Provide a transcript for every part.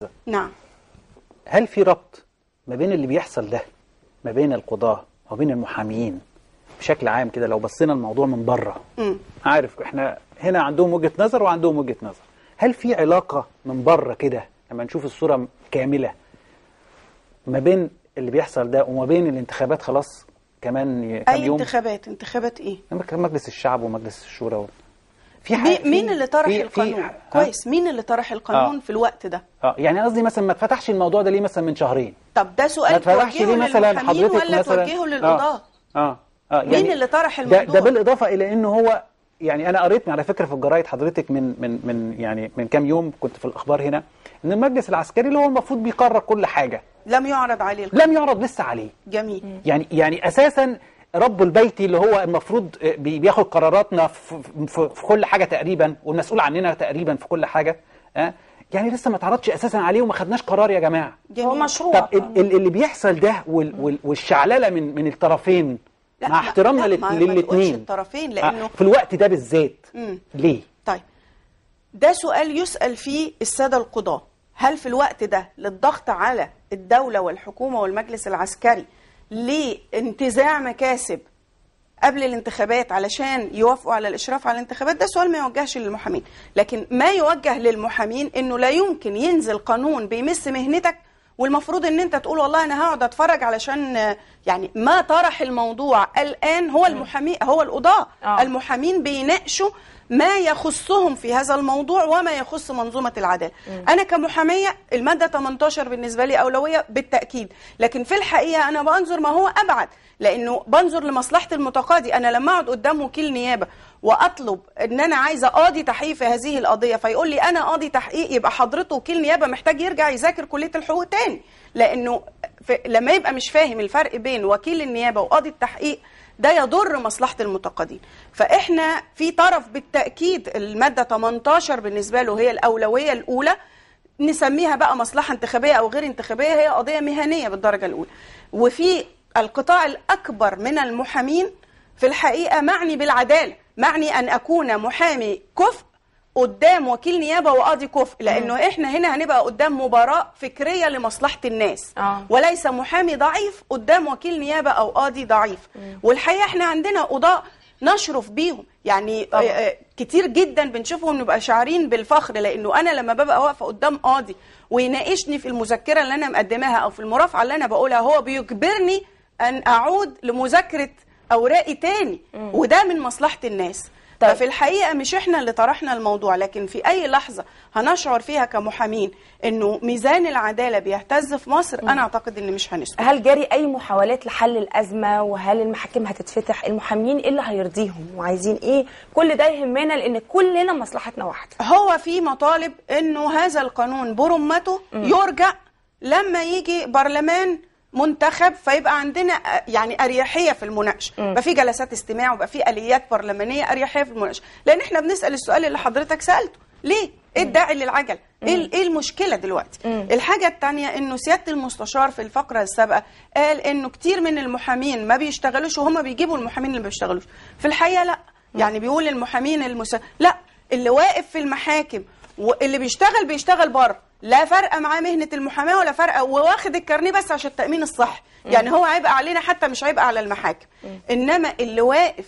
نعم هل في ربط ما بين اللي بيحصل ده ما بين القضاة وما بين المحامين بشكل عام كده لو بصينا الموضوع من بره مم. عارف احنا هنا عندهم وجهة نظر وعندهم وجهة نظر هل في علاقة من بره كده لما نشوف الصورة كاملة ما بين اللي بيحصل ده وما بين الانتخابات خلاص كمان ي- كام اي يوم انتخابات انتخابات ايه لما كان مجلس الشعب ومجلس الشورى و... في مي- في- مين اللي طرح في- في- القانون ها؟ كويس مين اللي طرح القانون آه. في الوقت ده اه يعني قصدي مثلا ما اتفتحش الموضوع ده ليه مثلا من شهرين طب ده ما سؤال اتفتحش توجهه ليه مثلا للمحامين حضرتك ولا مثلا توجهه للقضاة اه اه, آه مين اللي طرح ده, الموضوع؟ ده بالاضافه الى انه هو يعني انا قريت على فكره في الجرايد حضرتك من من من يعني من كام يوم كنت في الاخبار هنا ان المجلس العسكري اللي هو المفروض بيقرر كل حاجه لم يعرض عليه القانون لم يعرض لسه عليه جميل يعني يعني اساسا رب البيت اللي هو المفروض بي- بياخد قراراتنا في, في, في كل حاجه تقريبا والمسؤول عننا تقريبا في كل حاجه اه يعني لسه ما اتعرضش اساسا عليه وما خدناش قرار يا جماعه جميل هو مشروع طب ال- ال- اللي بيحصل ده وال- وال- والشعلله من من الطرفين لا، مع لا، احترامنا لا، لل- ما- ما تقولش للاثنين الطرفين لانه في الوقت ده بالذات مم. ليه طيب ده سؤال يسأل فيه السادة القضاة هل في الوقت ده للضغط على الدولة والحكومة والمجلس العسكري لانتزاع مكاسب قبل الانتخابات علشان يوافقوا على الإشراف على الانتخابات ده سؤال ما يوجهش للمحامين لكن ما يوجه للمحامين انه لا يمكن ينزل قانون بيمس مهنتك والمفروض ان انت تقول والله انا هقعد اتفرج علشان آه، يعني ما طرح الموضوع الان هو المحامي هو القضاة آه. المحامين بيناقشوا ما يخصهم في هذا الموضوع وما يخص منظومة العدالة أنا كمحامية المادة 18 بالنسبة لي أولوية بالتأكيد لكن في الحقيقة أنا بنظر ما هو أبعد لأنه بنظر لمصلحة المتقاضي أنا لما أقعد قدام وكيل نيابة وأطلب أن أنا عايزة قاضي تحقيق في هذه القضية فيقول لي أنا قاضي تحقيق يبقى حضرته وكيل نيابة محتاج يرجع يذاكر كلية الحقوق تاني لأنه في لما يبقى مش فاهم الفرق بين وكيل النيابة وقاضي التحقيق ده يضر مصلحة المتقاضين فإحنا في طرف بالتأكيد المادة 18 بالنسبة له هي الأولوية الأولى نسميها بقى مصلحة انتخابية أو غير انتخابية هي قضية مهنية بالدرجة الأولى وفي القطاع الأكبر من المحامين في الحقيقة معني بالعدالة معني أن أكون محامي كفء قدام وكيل نيابة وقاضي كفء لأنه إحنا هنا هنبقى قدام مباراة فكرية لمصلحة الناس آه. وليس محامي ضعيف قدام وكيل نيابة أو قاضي ضعيف والحقيقة إحنا عندنا قضاء نشرف بيهم يعني آه، آه، كتير جدا بنشوفهم نبقى شعارين بالفخر لانه انا لما ببقى واقفه قدام قاضي ويناقشني في المذكره اللي انا مقدماها او في المرافعه اللي انا بقولها هو بيجبرني ان اعود لمذاكره اوراقي تاني وده من مصلحه الناس طيب. ففي الحقيقه مش احنا اللي طرحنا الموضوع لكن في اي لحظه هنشعر فيها كمحامين انه ميزان العداله بيهتز في مصر انا اعتقد ان مش هنسكت هل جاري اي محاولات لحل الازمه وهل المحاكم هتتفتح المحامين ايه اللي هيرضيهم وعايزين ايه كل ده يهمنا لان كلنا مصلحتنا واحده هو في مطالب انه هذا القانون برمته يرجع لما يجي برلمان منتخب فيبقى عندنا آه، يعني اريحيه في المناقشه يبقى في جلسات استماع ويبقى في اليات برلمانيه اريحيه في المناقشه لان احنا بنسال السؤال اللي حضرتك سالته ليه ايه الداعي للعجل ايه ال- ايه المشكله دلوقتي الحاجه الثانيه انه سياده المستشار في الفقره السابقه قال انه كتير من المحامين ما بيشتغلوش وهم بيجيبوا المحامين اللي ما بيشتغلوش في الحقيقه لا يعني بيقول المحامين المس... لا اللي واقف في المحاكم واللي بيشتغل بيشتغل بره لا فرق معاه مهنه المحاماه ولا فرق وواخد الكارنيه بس عشان التامين الصحي يعني هو عبء علينا حتى مش عبء على المحاكم انما اللي واقف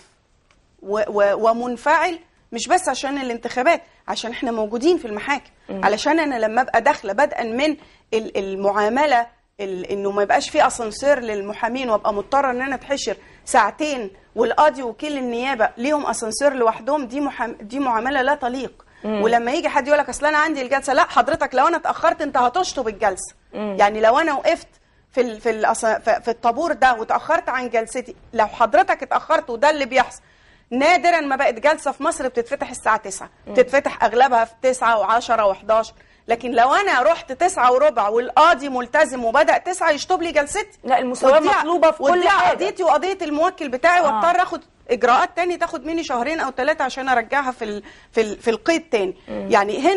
و و ومنفعل مش بس عشان الانتخابات عشان احنا موجودين في المحاكم علشان انا لما ابقى داخله بدءا من ال- المعامله ال- انه ما يبقاش في اسانسير للمحامين وابقى مضطره ان انا اتحشر ساعتين والقاضي وكيل النيابه ليهم اسانسير لوحدهم دي محام... دي معامله لا تليق ولما يجي حد يقول لك اصل انا عندي الجلسه لا حضرتك لو انا اتاخرت انت هتشطب الجلسه يعني لو انا وقفت في ال في ال في الطابور ده وتاخرت عن جلستي لو حضرتك اتاخرت وده اللي بيحصل نادرا ما بقت جلسه في مصر بتتفتح الساعه 9 بتتفتح اغلبها في 9 و10 و11 لكن لو انا رحت 9 وربع والقاضي ملتزم وبدا 9 يشطب لي جلستي لا، المساواة وتضيع- مطلوبة في كل وتضيع حاجة. قضيتي وقضيه الموكل بتاعي آه. واضطر اخد اجراءات تاني تاخد مني شهرين او ثلاثه عشان ارجعها في ال في ال في القيد تاني يعني هنا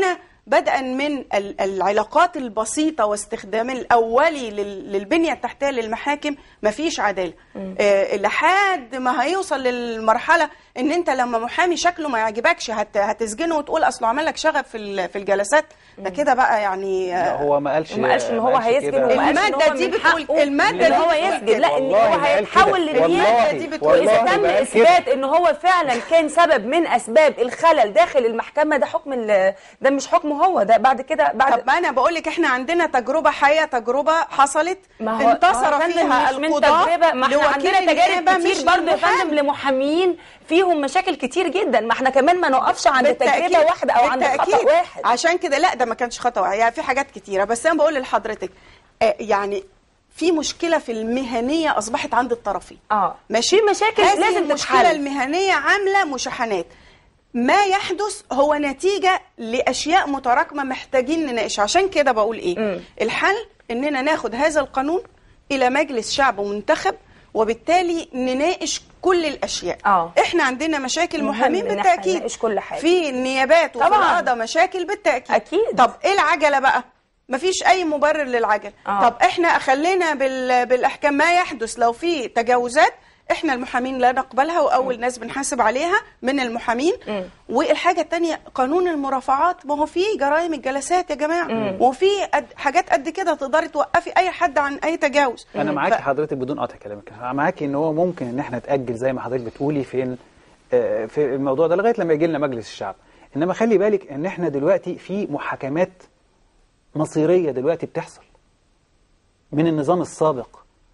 بدءا من ال- العلاقات البسيطه واستخدام الاولي لل- للبنيه التحتيه للمحاكم مفيش عداله آه، لحد ما هيوصل للمرحله ان انت لما محامي شكله ما يعجبكش هت هتسجنه وتقول اصله عمل لك شغب في ال- في الجلسات ده كده بقى يعني لا، آه، هو ما قالش وما قالش إن هو ما قالش هيسجن كده. وما قالش إن المادة هو دي من بتقول- حقه المادة ان دي هو بتقول يسجن كده. لا ان والله هو ما قال هيتحول كده. للنيابه والله- دي بتقول واذا والله تم ما قال كده. اثبات ان هو فعلا كان سبب من اسباب الخلل داخل المحكمه ده حكم ال- ده مش حكمه هو ده بعد كده بعد طب ما انا بقول لك احنا عندنا تجربه حيه تجربه حصلت ما هو انتصر ما هو يا فندم فيها مش من القضاه تجربه ما احنا لوكيل عندنا تجارب النيابة مش كتير برضه يا للمحامي. فندم لمحاميين فيهم مشاكل كتير جدا ما احنا كمان ما نقفش عند بالتأكيد- تجربه واحده او عند بالتأكيد. خطا واحد عشان كده لا ده ما كانش خطا واحد يعني في حاجات كتيره بس انا بقول لحضرتك آه، يعني في مشكله في المهنيه اصبحت عند الطرفين اه ماشي في مشاكل هذه لازم المشكله تتحل. المهنيه عامله مشاحنات ما يحدث هو نتيجه لاشياء متراكمه محتاجين نناقشها عشان كده بقول ايه مم. الحل اننا ناخد هذا القانون الى مجلس شعب منتخب وبالتالي نناقش كل الاشياء آه. احنا عندنا مشاكل مهم محامين إن إحنا بالتاكيد نناقش كل حاجة. في النيابات وفي طبعاً. القضاء مشاكل بالتاكيد أكيد. طب ايه العجله بقى مفيش اي مبرر للعجل آه. طب احنا خلينا بال... بالاحكام ما يحدث لو في تجاوزات احنا المحامين لا نقبلها واول ناس بنحاسب عليها من المحامين مم. والحاجه الثانيه قانون المرافعات ما هو في جرائم الجلسات يا جماعه وفي قد... حاجات قد كده تقدري توقفي اي حد عن اي تجاوز انا معاكي ف- حضرتك بدون قطع كلامك أنا معاكي ان هو ممكن ان احنا نتاجل زي ما حضرتك بتقولي فين آه، في الموضوع ده لغايه لما يجي لنا مجلس الشعب انما خلي بالك ان احنا دلوقتي في محاكمات مصيريه دلوقتي بتحصل من النظام السابق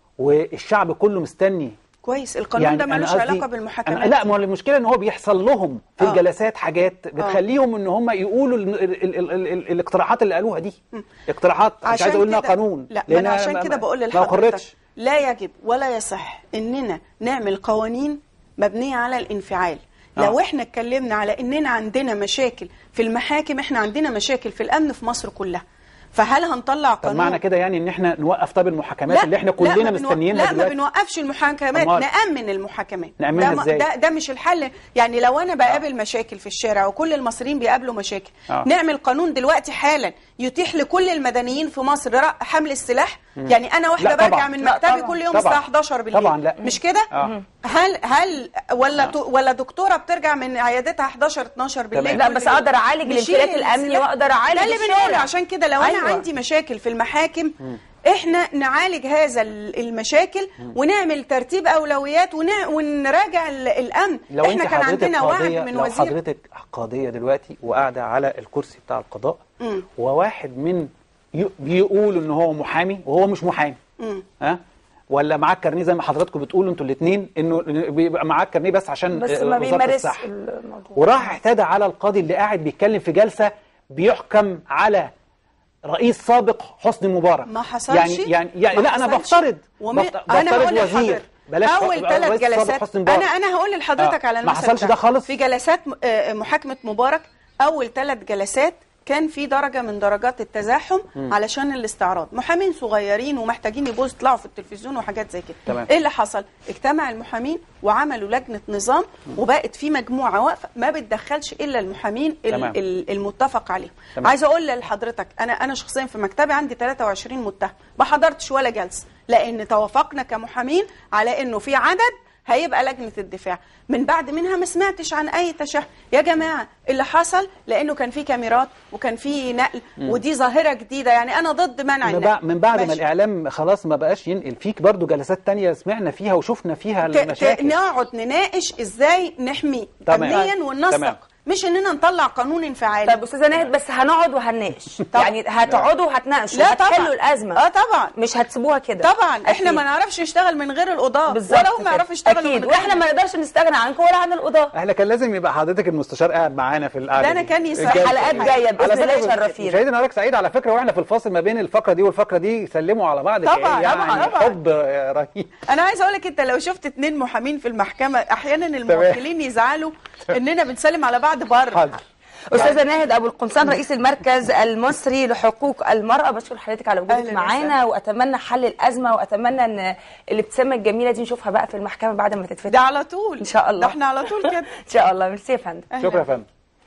والشعب كله مستني كويس القانون ده أنا ملوش قصدي- علاقه بالمحاكمات أنا لا ما هو المشكله ان هو بيحصل لهم في آه. الجلسات حاجات بتخليهم ان هم يقولوا ال ال ال ال ال الاقتراحات اللي قالوها دي اقتراحات مش عايز اقول انها كده- قانون لا ما لأن انا عشان ما- كده ما- بقول ما لحضرتك أقرتش. لا يجب ولا يصح اننا نعمل قوانين مبنيه على الانفعال آه. لو احنا اتكلمنا على اننا عندنا مشاكل في المحاكم احنا عندنا مشاكل في الامن في مصر كلها فهل هنطلع طب قانون معنى كده يعني ان احنا نوقف طب المحاكمات اللي احنا كلنا ما بنوق- مستنيينها لا ما دلوقتي بنوقفش المحاكمات أمال؟ نأمن المحاكمات نأمنها ده, ما- إزاي؟ ده, ده مش الحل يعني لو انا بقابل مشاكل في الشارع وكل المصريين بيقابلوا مشاكل آه. نعمل قانون دلوقتي حالا يتيح لكل المدنيين في مصر رأ- حمل السلاح يعني انا واحده لا برجع طبعاً. من لا مكتبي طبعاً. كل يوم طبعاً. الساعه 11 بالليل طبعاً لا. مش كده آه. هل هل ولا تو- ولا دكتوره بترجع من عيادتها 11 12 بالليل لا كل بس يوم؟ اقدر اعالج نشيل الانفلات الامني السلاح. واقدر اعالج ده اللي الشارع. بنقوله عشان كده لو أيوة. انا عندي مشاكل في المحاكم احنا نعالج هذا ال- المشاكل ونعمل ترتيب اولويات ونع- ونراجع ال- الامن لو احنا انت كان حضرتك عندنا وعد قاضية من لو وزير حضرتك قاضيه دلوقتي وقاعده على الكرسي بتاع القضاء مم. وواحد من ي- بيقول ان هو محامي وهو مش محامي مم. ها ولا معاك كارنيه زي ما حضراتكم بتقولوا انتوا الاثنين انه بيبقى معاك كارنيه بس عشان بس آه، ما وزارة بيمارس الصحة. الموضوع وراح اعتدى على القاضي اللي قاعد بيتكلم في جلسه بيحكم على رئيس سابق حسني مبارك ما حصلش يعني يعني, يعني ما لا انا حصلش. بفترض وم... بفت- انا بفترض هقول وزير لحضرتك بلاش اول ح- ثلاث رئيس سابق جلسات حسني مبارك. انا انا هقول لحضرتك آه. على ما المثل حصلش ده بتاعك. خالص؟ في جلسات م- آه، محاكمه مبارك اول ثلاث جلسات كان في درجه من درجات التزاحم علشان الاستعراض محامين صغيرين ومحتاجين يبوظوا يطلعوا في التلفزيون وحاجات زي كده تمام. ايه اللي حصل اجتمع المحامين وعملوا لجنه نظام وبقت في مجموعه واقفه ما بتدخلش الا المحامين ال- تمام. ال- المتفق عليهم تمام. عايزه اقول لحضرتك انا انا شخصيا في مكتبي عندي 23 متهم ما حضرتش ولا جلسه لان توافقنا كمحامين على انه في عدد هيبقى لجنه الدفاع من بعد منها ما سمعتش عن اي تشهد يا جماعه اللي حصل لانه كان في كاميرات وكان في نقل ودي ظاهره جديده يعني انا ضد منع من النقل بع- من بعد ما ماشي. الاعلام خلاص ما بقاش ينقل فيك برضو جلسات تانية سمعنا فيها وشفنا فيها ت- ت- المشاكل نقعد نناقش ازاي نحمي تمام. امنيا تمام. وننسق مش اننا نطلع قانون انفعالي طب استاذه ناهد بس هنقعد وهنناقش يعني هتقعدوا وهتناقشوا لا طبعا هتحلوا الازمه اه طبعا مش هتسيبوها كده طبعا احنا أكيد. ما نعرفش نشتغل من غير القضاه بالظبط ولا هم كده. يعرفوا يشتغلوا اكيد من واحنا غيرنا. ما نقدرش نستغنى عنكم ولا عن القضاه احنا كان لازم يبقى حضرتك المستشار قاعد معانا في القعده ده أنا دي. كان يسعد. الجلسة حلقات دي. جاية على بإذن الله فكرة يشرفينا. مشاهدينا نهارك سعيد على فكره واحنا في الفاصل ما بين الفقره دي والفقره دي سلموا على بعض طبعاً، يعني طبعاً، طبعاً. حب رهيب انا عايزه اقول لك انت لو شفت اتنين محامين في المحكمه احيانا الموكلين يزعلوا اننا بنسلم على بعض بره حاضر استاذه ناهد ابو القمصان رئيس المركز المصري لحقوق المراه بشكر حضرتك على وجودك أهلاً معانا وسهلاً. واتمنى حل الازمه واتمنى ان الابتسامه الجميله دي نشوفها بقى في المحكمه بعد ما تتفتح ده على طول إن شاء الله. ده احنا على طول كده ان شاء الله ميرسي يا فندم شكرا يا فندم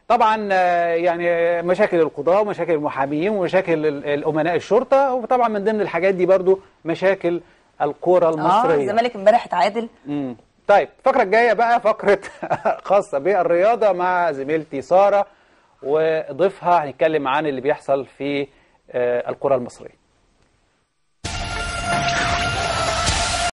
طبعا آه، يعني مشاكل القضاة ومشاكل المحامين ومشاكل ال- الأمناء الشرطة وطبعا من ضمن الحاجات دي برضو مشاكل الكرة اه المصرية الزمالك امبارح اتعادل مم. طيب الفقرة الجاية بقى فقرة خاصة بالرياضة مع زميلتي سارة وضيفها هنتكلم عن اللي بيحصل في آه، الكرة المصرية